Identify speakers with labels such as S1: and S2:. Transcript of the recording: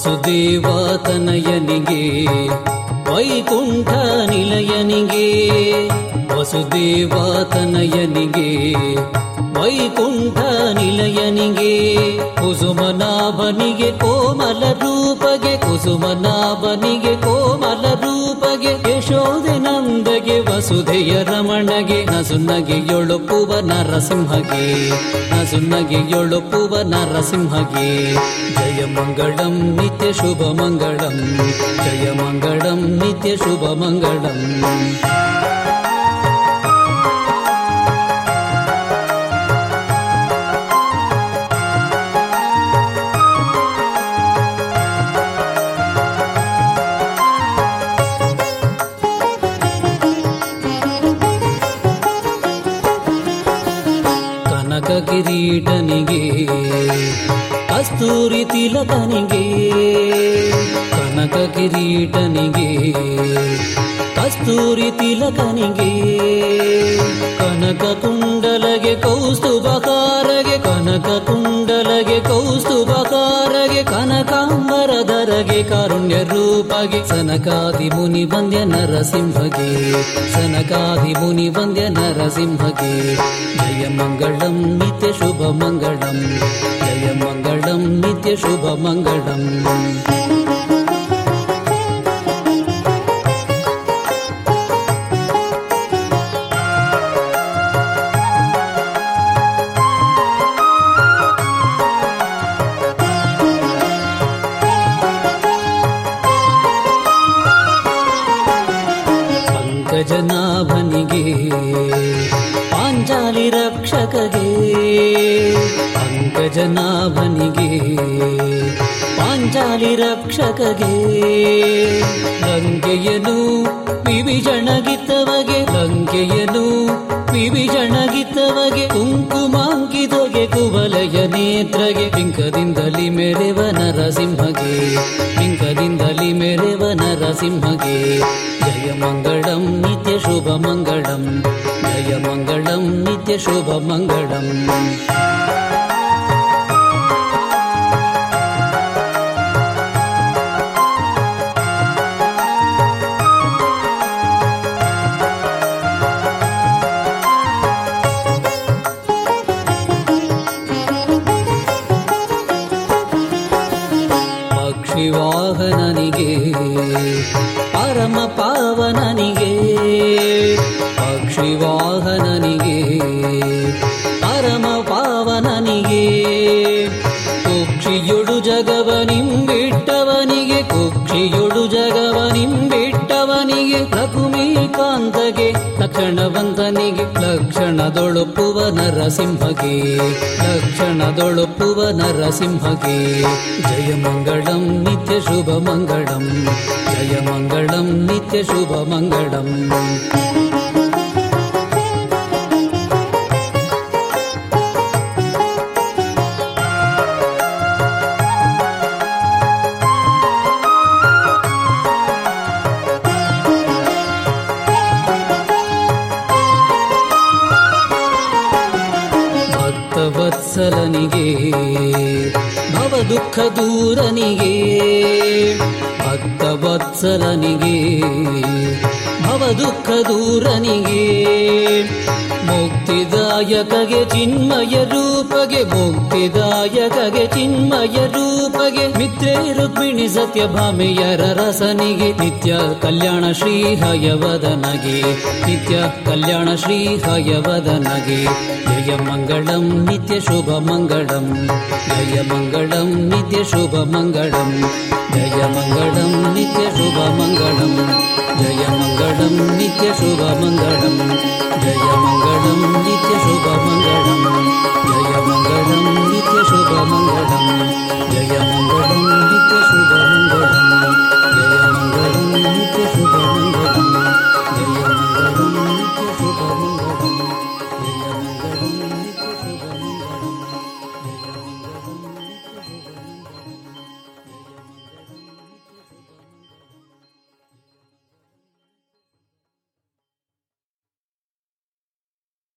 S1: ವಸುದೇವಾತನಯನಿಗೆ ವೈಕುಂಠ ನಿಲಯನಿಗೆ ವಸುದೇವಾತನಯನಿಗೆ ವೈಕುಂಠ ನಿಲಯನಿಗೆ ಕುಸುಮನಾಭನಿಗೆ ಕೋಮಲ ರೂಪಗೆ ಕುಸುಮನಾಭನಿಗೆ ಕೋಮಲ ರೂಪಗೆ ಯಶೋದೆ ನಂದಗೆ ವಸುಧೆಯ ರಮಣಗೆ ನಸುನಗೆ ಯೊಳಪುವ ನರಸಿಂಹಗೆ ನಸುನಗೆ ಯೊಳಪುವ ನರಸಿಂಹಗೆ ಜಯ ಮಂಗಳಂ ನಿತ್ಯ ಶುಭ ಮಂಗಳಂ ಜಯ ಮಂಗಳಂ ನಿತ್ಯ ಶುಭ ಮಂಗಳಂ ಕನಕ ಕಿರೀಟನಿಗೆ ಕಸ್ತೂರಿ ತಿಲಕನಿಗೆ ಕನಕ ಕಿರೀಟನಿಗೆ ಕಸ್ತೂರಿ ತಿಲಕನಿಗೆ ಕನಕ ಕುಂಡಲಗೆ ಕೌಸ್ತುಭಕಾರಗೆ ಕನಕ ಕುಂಡಲಗೆ ಕೌಸ್ತುಭಕಾರಗೆ ಕನಕಾಂಬರಧರಗೆ ಕಾರುಣ್ಯ ರೂಪಗೆ ಸನಕಾದಿ ಮುನಿ ವಂದ್ಯ ನರಸಿಂಹಗೆ ಸನಕಾದಿ ಮುನಿ ವಂದ್ಯ ನರಸಿಂಹಗೆ ಜಯ ಮಂಗಳಂ ನಿತ್ಯ ಶುಭ ಮಂಗಳಂ ಜಯ ಮಂಗಳಂ ನಿತ್ಯ ಶುಭ ಮಂಗಳಂ ಪಂಕಜನಾಭನಿಗೆ ಪಾಂಚಾಲಿ ರಕ್ಷಕಗೆ ಪಂಕಜನಾಭನಿಗೆ ಪಾಂಚಾಲಿ ರಕ್ಷಕಗೆ ಲಂಕೆಯನು ವಿಭೀಷಣಗಿತ್ತವಗೆ ಲಂಕೆಯನು ವಿಭೀಷಣಗಿತ್ತವಗೆ ಕುಂಕುಮಾಂಕಿತಗೆ ಕುವಲಯ ನೇತ್ರಗೆ ಪಿಂಕದಿಂದಲಿ ಮೆರೆವ ನರಸಿಂಹಗೆ ಪಿಂಕದಿಂದಲಿ ಮೆರೆವ ನರಸಿಂಹಗೆ ಜಯ ಮಂಗಳಂ ನಿತ್ಯ ಶುಭ ಮಂಗಳಂ ಜಯ ಮಂಗಳಂ ನಿತ್ಯ ಶುಭ ಮಂಗಳಂ ಪಕ್ಷಿವಾಹನನಿಗೆ ಪರಮ ಪಾವನನಿಗೆ ಪಕ್ಷಿವಾಹನನಿಗೆ ಪರಮ ಪಾವನನಿಗೆ ಕುಕ್ಷಿಯೊಡು ಜಗವನಿಂಬಿಟ್ಟವನಿಗೆ ಕುಕ್ಷಿಯೊಡು ಜಗವನಿಂಬಿಟ್ಟವನಿಗೆ ಲಘುಮೀಕಾಂತಗೆ ಲಕ್ಷಣವಂತನಿಗೆ ಲಕ್ಷಣದೊಳುಪುವ ನರಸಿಂಹಗೆ ಲಕ್ಷಣದೊಳುಪುವ ನರಸಿಂಹಗೆ ಜಯ ಮಂಗಳಂ ನಿತ್ಯ ಶುಭ ಮಂಗಳಂ ಜಯ ಮಂಗಳಂ ನಿತ್ಯ ಶುಭ ಮಂಗಳಂ ಭಕ್ತವತ್ಸಲನಿಗೆ ಭವ ದುಃಖ ದೂರನಿಗೆ ಭಕ್ತವತ್ಸಲನಿಗೆ ಭವ ದುಃಖ ದೂರನಿಗೆ ಮುಕ್ತಿದಾಯಕಗೆ ಚಿನ್ಮಯ ರೂಪಗೆ ಮುಕ್ತಿದಾಯಕಗೆ ಚಿನ್ಮಯ ರೂಪಗೆ ಮಿತ್ರೇ ರುಕ್ಮಿಣಿ ಸತ್ಯ ಭಾಮೆಯರ ರಸನಿಗೆ ನಿತ್ಯ ಕಲ್ಯಾಣ ಶ್ರೀ ಹಯವದನಗೆ ನಿತ್ಯ ಕಲ್ಯಾಣ ಶ್ರೀ ಹಯವದನಗೆ ಜಯ ಮಂಗಳಂ ನಿತ್ಯ ಶುಭ ಮಂಗಳಂ ಜಯ ಮಂಗಳಂ ನಿತ್ಯ ಶುಭ ಮಂಗಳಂ ಜಯ ಮಂಗಳಂ ನಿತ್ಯ ಶುಭ ಮಂಗಳಂ ಜಯ ಮಂಗಳಂ ನಿತ್ಯ ಶುಭ ಮಂಗಳಂ ಜಯ ಮಂಗಳಂ ನಿತ್ಯ ಶುಭ ಮಂಗಳಂ